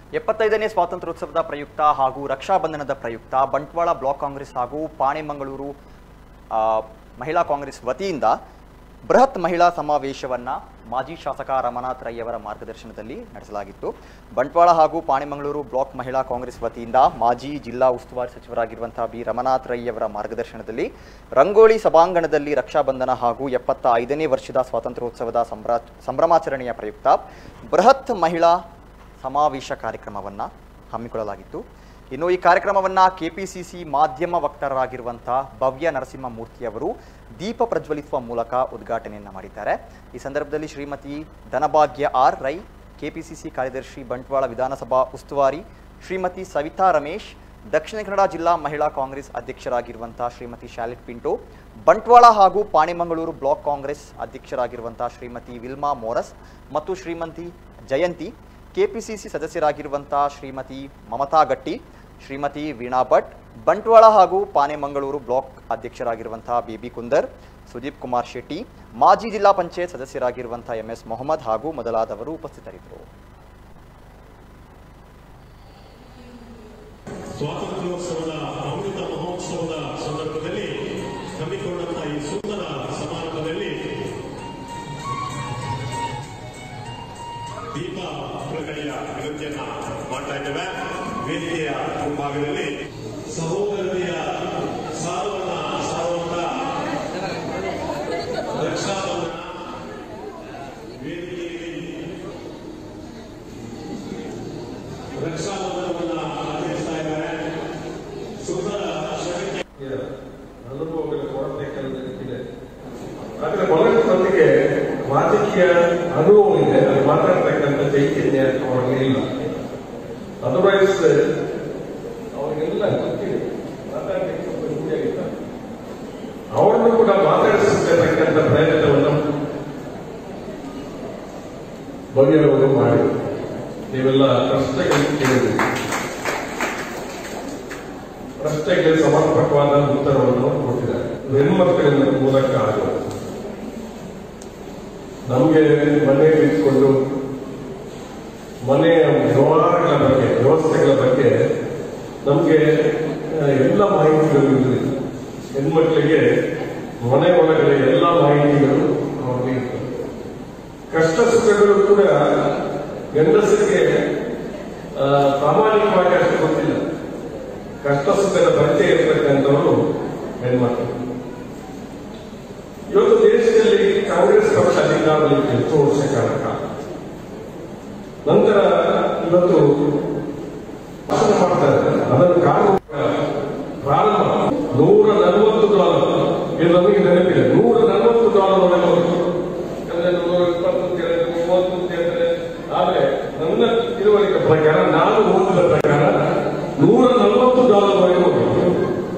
ಎಪ್ಪತ್ತೈದನೇ ಸ್ವಾತಂತ್ರ್ಯೋತ್ಸವದ ಪ್ರಯುಕ್ತ ಹಾಗೂ ರಕ್ಷಾಬಂಧನದ ಪ್ರಯುಕ್ತ ಬಂಟ್ವಾಳ ಬ್ಲಾಕ್ ಕಾಂಗ್ರೆಸ್ ಹಾಗೂ ಪಾಣೆಮಂಗಳೂರು ಆ, ಮಹಿಳಾ ಕಾಂಗ್ರೆಸ್ ವತಿಯಿಂದ ಬೃಹತ್ ಮಹಿಳಾ ಸಮಾವೇಶವನ್ನ ಮಾಜಿ ಶಾಸಕ ರಮನಾಥ್ ರೈ ಅವರ ಮಾರ್ಗದರ್ಶನದಲ್ಲಿ ನಡೆಸಲಾಗಿತ್ತು ಬಂಟ್ವಾಳ ಹಾಗೂ ಪಾಣೆಮಂಗಳೂರು ಬ್ಲಾಕ್ ಮಹಿಳಾ ಕಾಂಗ್ರೆಸ್ ವತಿಯಿಂದ ಮಾಜಿ ಜಿಲ್ಲಾ ಉಸ್ತುವಾರಿ ಸಚಿವರಾಗಿರುವಂತಹ ಬಿ ರಮನಾಥ್ ರೈ ಅವರ ಮಾರ್ಗದರ್ಶನದಲ್ಲಿ ರಂಗೋಳಿ ಸಭಾಂಗಣದಲ್ಲಿ ರಕ್ಷಾಬಂಧನ ಹಾಗೂ ಎಪ್ಪತ್ತ ಐದನೇ ವರ್ಷದ ಸ್ವಾತಂತ್ರ್ಯೋತ್ಸವದ ಸಂಭ್ರಾ ಸಂಭ್ರಮಾಚರಣೆಯ ಪ್ರಯುಕ್ತ ಬೃಹತ್ ಮಹಿಳಾ ಸಮಾವೇಶ ಕಾರ್ಯಕ್ರಮವನ್ನು ಹಮ್ಮಿಕೊಳ್ಳಲಾಗಿತ್ತು ಇನ್ನು ಈ ಕಾರ್ಯಕ್ರಮವನ್ನು ಕೆಪಿಸಿಸಿ ಮಾಧ್ಯಮ ವಕ್ತಾರರಾಗಿರುವಂತಹ ಭವ್ಯ ನರಸಿಂಹಮೂರ್ತಿಯವರು ದೀಪ ಪ್ರಜ್ವಲಿಸುವ ಮೂಲಕ ಉದ್ಘಾಟನೆಯನ್ನು ಮಾಡಿದ್ದಾರೆ ಈ ಸಂದರ್ಭದಲ್ಲಿ ಶ್ರೀಮತಿ ಧನಭಾಗ್ಯ ಆರ್ ರೈ ಕೆಪಿಸಿಸಿ ಕಾರ್ಯದರ್ಶಿ ಬಂಟ್ವಾಳ ವಿಧಾನಸಭಾ ಉಸ್ತುವಾರಿ ಶ್ರೀಮತಿ ಸವಿತಾ ರಮೇಶ್ ದಕ್ಷಿಣ ಕನ್ನಡ ಜಿಲ್ಲಾ ಮಹಿಳಾ ಕಾಂಗ್ರೆಸ್ ಅಧ್ಯಕ್ಷರಾಗಿರುವಂತಹ ಶ್ರೀಮತಿ ಶಾಲಿಟ್ ಪಿಂಟೋ ಬಂಟ್ವಾಳ ಹಾಗೂ ಪಾಣೆಮಂಗಳೂರು ಬ್ಲಾಕ್ ಕಾಂಗ್ರೆಸ್ ಅಧ್ಯಕ್ಷರಾಗಿರುವಂತಹ ಶ್ರೀಮತಿ ವಿಲ್ಮಾ ಮೋರಸ್ ಮತ್ತು ಶ್ರೀಮತಿ ಜಯಂತಿ ಕೆಪಿಸಿಸಿ ಸದಸ್ಯರಾಗಿರುವಂತಹ ಶ್ರೀಮತಿ ಮಮತಾ ಗಟ್ಟಿ ಶ್ರೀಮತಿ ವೀಣಾ ಭಟ್ ಬಂಟ್ವಾಳ ಹಾಗೂ ಪಾನೆಮಂಗಳೂರು ಬ್ಲಾಕ್ ಅಧ್ಯಕ್ಷರಾಗಿರುವಂತಹ ಬಿಬಿ ಕುಂದರ್ ಸುದೀಪ್ ಕುಮಾರ್ ಶೆಟ್ಟಿ ಮಾಜಿ ಜಿಲ್ಲಾ ಪಂಚಾಯತ್ ಸದಸ್ಯರಾಗಿರುವಂತಹ ಎಂ ಎಸ್ ಮೊಹಮ್ಮದ್ ಹಾಗೂ ಮೊದಲಾದವರು ಉಪಸ್ಥಿತರಿದ್ದರು ಸ್ವಾತಂತ್ರ್ಯೋತ್ಸವದ ಅಮೃತ ಮಹೋತ್ಸವದ ಸಂದರ್ಭದಲ್ಲಿ ಹಮ್ಮಿಕೊಂಡಂತಹ ಈ ಸುಂದರ ಸಮಾರಂಭದಲ್ಲಿ ದೀಪ ಪ್ರಕಟಣೆಯ ವಿನಂತಿಯನ್ನ ಮಾಡ್ತಾ ಇದ್ದೇವೆ ವೇದಿಕೆಯ ಮುಂಭಾಗದಲ್ಲಿ ಸಹೋದರತೆಯ ಸಾರವನ್ನ ಸಾರುವಂತ ರಕ್ಷಾಬಂಧನ ವೇದಿಕೆಯಲ್ಲಿ ರಕ್ಷಾಬಂಧನವನ್ನ ಆಚರಿಸ್ತಾ ಇದ್ದಾರೆ ಸುಂದರ ಶಕ್ತಿ ಅನುಭವಗಳ ಕೊರತೆ ಕೆಲವರಿಗಿದೆ ಆದ್ರೆ ಬಹಳಷ್ಟು ಮಂದಿಗೆ ರಾಜಕೀಯ ಅನುಭವ ಇದೆ ಅದು ಮಾತಾಡ್ತಕ್ಕಂಥ ಚೈತನ್ಯ ಅವರಿಗೆ ಇಲ್ಲ ಅದರ್ವೈಸ್ ಅವರಿಗೆಲ್ಲ ಗೊತ್ತಿದೆ ಮಾತಾಡ್ಲಿಕ್ಕೆ ಸ್ವಲ್ಪ ಹಿಂದೆ ಅವರನ್ನು ಕೂಡ ಮಾತಾಡಿಸತಕ್ಕಂಥ ಪ್ರಯತ್ನವನ್ನು ಭವ್ಯರವರು ಮಾಡಿ ನೀವೆಲ್ಲ ಪ್ರಶ್ನೆಗಳನ್ನು ಕೇಳಿದ್ರಿ ಪ್ರಶ್ನೆಗೆ ಸಮರ್ಪಕವಾದ ಉತ್ತರವನ್ನು ಕೊಟ್ಟಿದ್ದಾರೆ ಹೆಣ್ಮಕ್ಕಳಿನ ಮೂಲಕ ಆಗೋದು ನಮಗೆ ಮನೆಯಲ್ಲಿ ಇಟ್ಕೊಂಡು ಮನೆಯ ವ್ಯವಹಾರಗಳ ಬಗ್ಗೆ ವ್ಯವಸ್ಥೆಗಳ ಬಗ್ಗೆ ನಮಗೆ ಎಲ್ಲ ಮಾಹಿತಿಗಳು ಇರಲಿಲ್ಲ ಹೆಣ್ಮಕ್ಳಿಗೆ ಮನೆ ಒಳಗಡೆ ಎಲ್ಲ ಮಾಹಿತಿಗಳು ಅವ್ರಿಗೆ ಇರ್ತವೆ ಕಷ್ಟ ಸುಖಗಳು ಕೂಡ ಗಂಡಸರಿಗೆ ಆ, ಪ್ರಾಮಾಣಿಕವಾಗಿ ಅಷ್ಟು ಗೊತ್ತಿಲ್ಲ ಕಷ್ಟ ಸುಖದ ಪರಿಚಯ ಇರ್ತಕ್ಕಂಥವರು ಹೆಣ್ಮಕ್ಳು ಇವತ್ತು ದೇಶದಲ್ಲಿ ಕಾಂಗ್ರೆಸ್ ಪಕ್ಷ ಅಧಿಕಾರದಲ್ಲಿ ಎಷ್ಟು ವರ್ಷ ಕಾಲ ಕಾಲ ನಂತರ ಇವತ್ತು ಭಾಷಣ ಮಾಡ್ತಾರೆ ಅದನ್ನು ಕಾನೂನು ಪ್ರಾರಂಭ ನೂರ ನಲವತ್ತು ಡಾಲರ್ ಇದು ನಮಗೆ ನೆನಪಿದೆ ನೂರ ನಲವತ್ತು ಡಾಲರ್ ಒಳಗೆ ಹೋಯ್ತು. ಯಾಕಂದ್ರೆ ನೂರ ಇಪ್ಪತ್ತು ಅಂತ ಹೇಳಿದ್ರೆ ಮೂವತ್ತು ಅಂತ ಹೇಳಿದ್ರೆ ಆದ್ರೆ ನನ್ನ ತಿಳುವಳಿಕೆ ಪ್ರಕಾರ ನಾನು ಓದಿದ ಪ್ರಕಾರ